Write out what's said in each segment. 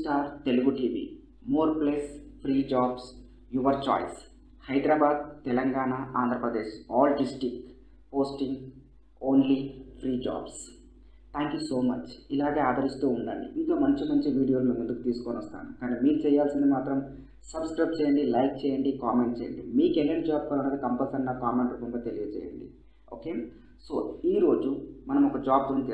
star Telugu TV more plus free jobs your choice Hyderabad Telangana Andhra Pradesh all district posting only free jobs thank you so much ఇలాగే ఆదరిస్తూ ఉండండి ఇంకా మంచి మంచి వీడియోలు మీ ముందుకు తీసుకొని వస్తాను కానీ మీరు చేయాల్సింది మాత్రం సబ్స్క్రైబ్ చేయండి లైక్ చేయండి కామెంట్ చేయండి మీకు ఎలాంటి జాబ్ కావాలన్నది కంపల్సరీ నా కామెంట్ రూపంలో తెలియజేయండి ఓకే సో ఈరోజు మనం ఒక జాబ్ గురించి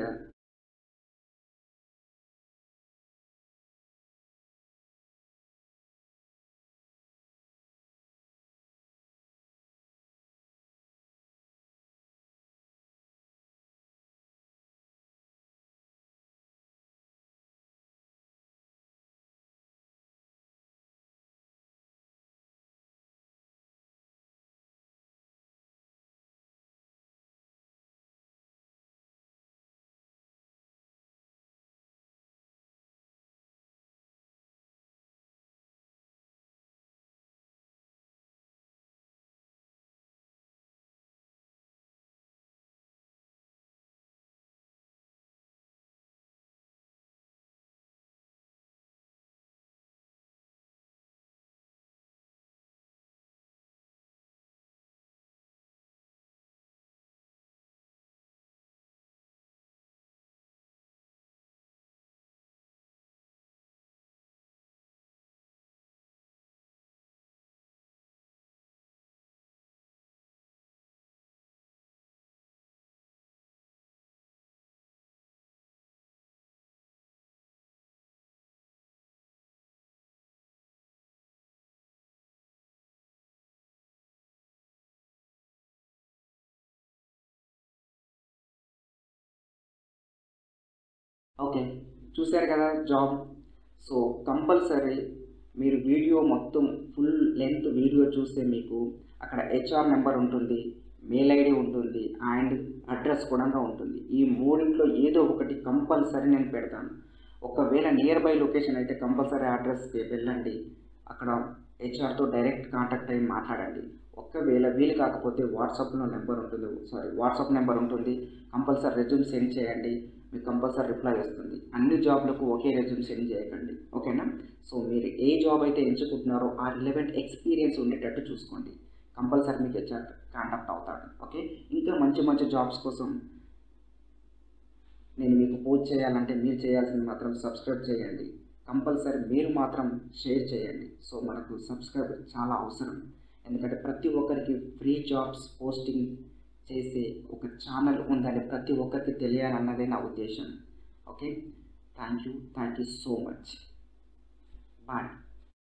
ఓకే చూశారు కదా జాబ్ సో కంపల్సరీ మీరు వీడియో మొత్తం ఫుల్ లెంత్ వీడియో చూస్తే మీకు అక్కడ హెచ్ఆర్ నెంబర్ ఉంటుంది మెయిల్ ఐడి ఉంటుంది అండ్ అడ్రస్ కూడా ఉంటుంది ఈ మూడింట్లో ఏదో ఒకటి కంపల్సరీ నేను పెడతాను ఒకవేళ నియర్ బై లొకేషన్ అయితే కంపల్సరీ అడ్రస్కి వెళ్ళండి అక్కడ హెచ్ఆర్తో డైరెక్ట్ కాంటాక్ట్ అయ్యి మాట్లాడండి ఒకవేళ వీలు కాకపోతే వాట్సాప్లో నెంబర్ ఉంటుంది సారీ వాట్సాప్ నెంబర్ ఉంటుంది కంపల్సరీ రెజ్యూమ్ సెండ్ చేయండి మీకు కంపల్సరీ రిప్లై వస్తుంది అన్ని జాబ్లకు ఒకే రెజ్యూమ్ సెండ్ చేయకండి ఓకేనా సో మీరు ఏ జాబ్ అయితే ఎంచుకుంటున్నారో ఆ రిలవెంట్ ఎక్స్పీరియన్స్ ఉండేటట్టు చూసుకోండి కంపల్సరీ మీకు హెచ్ఆర్ కాంటాక్ట్ అవుతాడు ఓకే ఇంకా మంచి మంచి జాబ్స్ కోసం నేను మీకు పోస్ట్ చేయాలంటే మీరు చేయాల్సింది మాత్రం సబ్స్క్రైబ్ చేయండి కంపల్సరీ మీరు మాత్రం షేర్ చేయండి సో మనకు సబ్స్క్రైబ్ చాలా అవసరం ఎందుకంటే ప్రతి ఒక్కరికి ఫ్రీ జాబ్స్ పోస్టింగ్ చేసే ఒక ఛానల్ ఉందని ప్రతి ఒక్కరికి తెలియాలన్నదే నా ఉద్దేశం okay thank you thank you so much bye